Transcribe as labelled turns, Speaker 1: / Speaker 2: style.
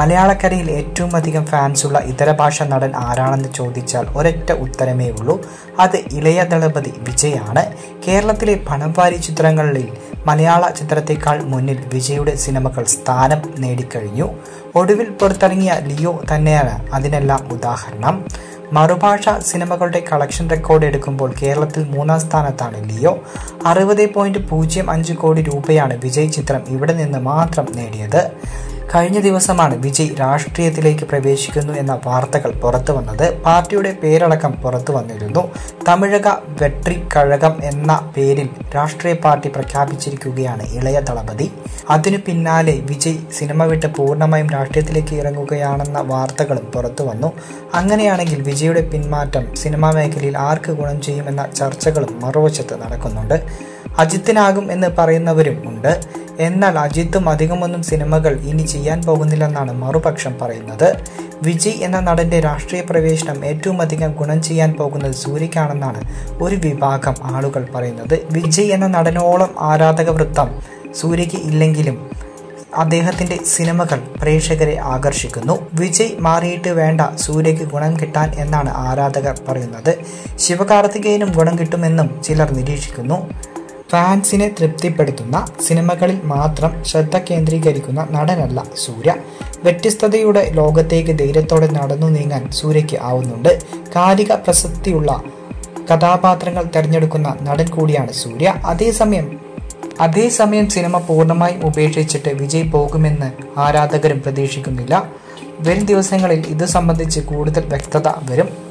Speaker 1: മലയാളക്കരയിൽ ഏറ്റവും അധികം ഫാൻസുള്ള ഇതര ഭാഷ നടൻ ആരാണെന്ന് ചോദിച്ചാൽ ഒരൊറ്റ ഉത്തരമേ ഉള്ളൂ അത് ഇളയ ദളപതി വിജയാണ് കേരളത്തിലെ പണംവാരി ചിത്രങ്ങളിൽ മലയാള ചിത്രത്തേക്കാൾ മുന്നിൽ വിജയുടെ സിനിമകൾ സ്ഥാനം നേടിക്കഴിഞ്ഞു ഒടുവിൽ പുറത്തിറങ്ങിയ ലിയോ തന്നെയാണ് അതിനെല്ലാം ഉദാഹരണം മറുഭാഷ സിനിമകളുടെ കളക്ഷൻ റെക്കോർഡ് എടുക്കുമ്പോൾ കേരളത്തിൽ മൂന്നാം സ്ഥാനത്താണ് ലിയോ അറുപത് പോയിന്റ് പൂജ്യം അഞ്ച് കോടി രൂപയാണ് വിജയ് ചിത്രം ഇവിടെ നിന്ന് മാത്രം നേടിയത് കഴിഞ്ഞ ദിവസമാണ് വിജയ് രാഷ്ട്രീയത്തിലേക്ക് പ്രവേശിക്കുന്നു എന്ന വാർത്തകൾ പുറത്തു വന്നത് പാർട്ടിയുടെ പേരടക്കം പുറത്തു വന്നിരുന്നു തമിഴക വെട്രി കഴകം എന്ന പേരിൽ രാഷ്ട്രീയ പാർട്ടി പ്രഖ്യാപിച്ചിരിക്കുകയാണ് ഇളയ ദളപതി അതിനു പിന്നാലെ വിജയ് സിനിമ വിട്ട് പൂർണ്ണമായും രാഷ്ട്രീയത്തിലേക്ക് ഇറങ്ങുകയാണെന്ന വാർത്തകളും പുറത്തു വന്നു അങ്ങനെയാണെങ്കിൽ വിജയുടെ പിന്മാറ്റം സിനിമാ മേഖലയിൽ ആർക്ക് ഗുണം ചെയ്യുമെന്ന ചർച്ചകളും മറുവശത്ത് നടക്കുന്നുണ്ട് അജിത്തിനാകും എന്ന് പറയുന്നവരും ഉണ്ട് എന്നാൽ അജിത്തും അധികമൊന്നും സിനിമകൾ ഇനി ചെയ്യാൻ പോകുന്നില്ലെന്നാണ് മറുപക്ഷം പറയുന്നത് വിജയ് എന്ന നടന്റെ രാഷ്ട്രീയ പ്രവേശനം ഏറ്റവും അധികം ഗുണം ചെയ്യാൻ പോകുന്നത് സൂര്യക്കാണെന്നാണ് ഒരു വിഭാഗം ആളുകൾ പറയുന്നത് വിജയ് എന്ന നടനോളം ആരാധക വൃത്തം സൂര്യയ്ക്ക് ഇല്ലെങ്കിലും അദ്ദേഹത്തിന്റെ സിനിമകൾ പ്രേക്ഷകരെ ആകർഷിക്കുന്നു വിജയ് മാറിയിട്ട് വേണ്ട സൂര്യയ്ക്ക് ഗുണം കിട്ടാൻ എന്നാണ് ആരാധകർ പറയുന്നത് ശിവകാർത്തികേയനും ഗുണം കിട്ടുമെന്നും ചിലർ നിരീക്ഷിക്കുന്നു ഫാൻസിനെ തൃപ്തിപ്പെടുത്തുന്ന സിനിമകളിൽ മാത്രം ശ്രദ്ധ കേന്ദ്രീകരിക്കുന്ന നടനല്ല സൂര്യ വ്യത്യസ്തതയുടെ ലോകത്തേക്ക് ധൈര്യത്തോടെ നടന്നു നീങ്ങാൻ സൂര്യയ്ക്ക് ആവുന്നുണ്ട് കാലിക പ്രസക്തിയുള്ള കഥാപാത്രങ്ങൾ തിരഞ്ഞെടുക്കുന്ന നടൻ കൂടിയാണ് സൂര്യ അതേസമയം അതേസമയം സിനിമ പൂർണ്ണമായും ഉപേക്ഷിച്ചിട്ട് വിജയ് പോകുമെന്ന് ആരാധകരും പ്രതീക്ഷിക്കുന്നില്ല വരും ദിവസങ്ങളിൽ ഇത് സംബന്ധിച്ച് കൂടുതൽ വ്യക്തത വരും